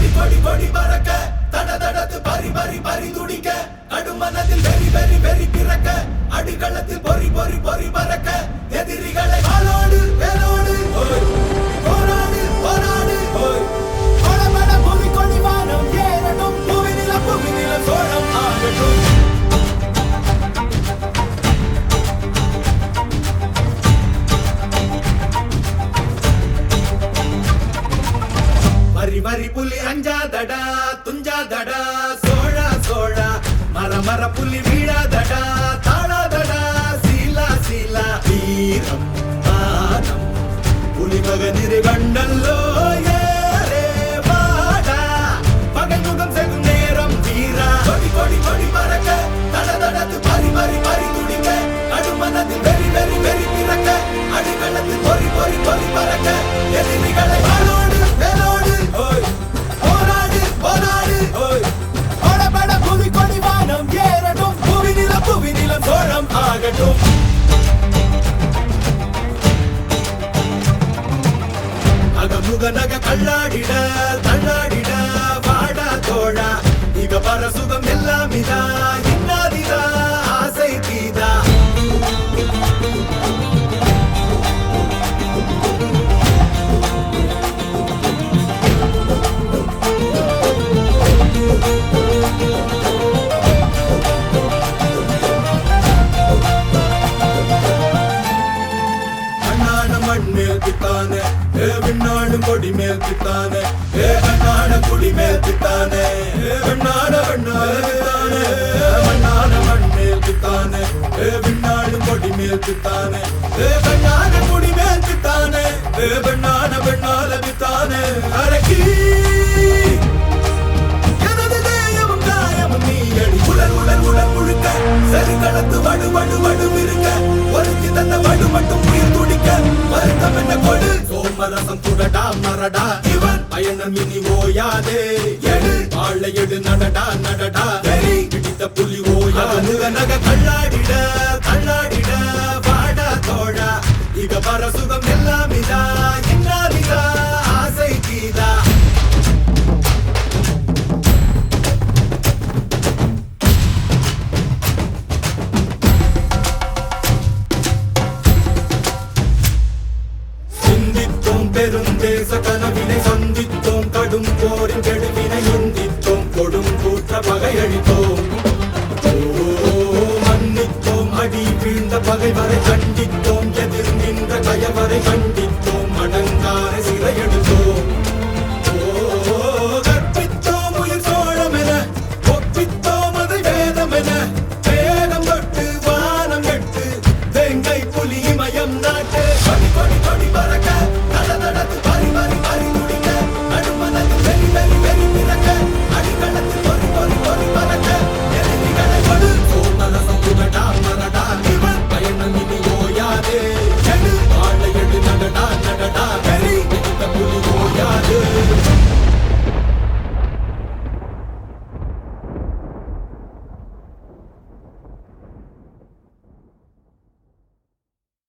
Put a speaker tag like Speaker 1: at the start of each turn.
Speaker 1: கொடி கொடி கொடி பறக்க தட தடத்து பறி பறி பறி துடிக்க கடுமனதில் வெறி வெறி வெறி பிறக்க அடிகளத்தில் பொறி பொறி பொறி பறக்க எதிரிகளை வாளோடு வேலோடு போராடு போராடு படபட புவி கொடி வானம் ஏறட்டும் புவி நில புவி நில சோழம் ஆகட்டும் வரி வரி புலி அஞ்சாதடா துஞ்சாதடா சோழா சோழா மர மர புலி வீழாதடா தாழாதடா சீலா சீலா வீரம் மானம் புலி மகனிரு கண்டல்லோ ஏறே வாடா பகை முகம் செகும் நேரம் வீரா கொடி கொடி கொடி பறக்க தட தடத்து பறி பறி பறி துடிக்க நடுமனத்தில் வெறி வெறி வெறி பிறக்க அடிகளத்தில் பொறி பொறி பொறி பறக்க எதிரிகளை வாளோடு வேலோடு போராடு போராடு பட பட புவி கொடி வானம் ஏறட்டும் புவி நில புவி நிலம் சோழம் ஆகட்டும் அகமுக நக கல்லாடிட தள்ளாடிட வாடா தோழா இக பர சுகம் எல்லாம் இதா இன்னாதிதா ஆசை தீதா அண்ணான மண் மேல் தித்தானே ஏ விண்ணாடும் கொடி மேல் தித்தானே ஏ கண்ணாட குடி மேல் தித்தானே ஏ வெண்ணாட வெண்ணாட தித்தானே மண்ணான மண் மேல் தித்தானே ஏ விண்ணாடும் கொடி மேல் தித்தானே ஏ கண்ணாட குடி மேல் தித்தானே ஏ வெண்ணாட வெண்ணால தித்தானே அரக்கி எனது தேயமும் காயமும் நீ அடி உடல் உடல் உடல் முழுக்க சரி கலந்து வடு வடு வடு இருக்க ஒருத்தி தந்த வடு மட்டும் உயிர் துடிக்க வருத்தம் என்ன கொடு சோமரசம் துடடா மரடா இவன் பயணம் இனி ஓயாதே எடு வாழ எடு நடடா நடடா வெறி பிடித்த புலி ஓயா முக நக கல்லாடிட கல்லாடிட வாடா தோழா இக பர சுகம் எல்லாம் இதா இன்னாதிதா ஆசை கீதா சிந்தித்தோம் பெருந்தேச கனவினை சந்தித்தோம் கடும் போரின் கெடுவினை எந்தித்தோம் கொடும் கூற்ற பகையழித்தோம் ஓ, மன்னித்தோம் அடி வீழ்ந்த பகைவரை கண்டித்தோம் எதிர் நின்ற கயவரை கண்டித்தோம் அடங்காரை சிறையெடுத்தோம் ஓ, கற்பித்தோம் உயிர் சோழமென ஒப்பித்தோம் அதை வேதமென வேதம் தொட்டு வானம் எட்டு வெங்கை புலி மயம் நாட்டு கொடி கொடி கொடி பறக்க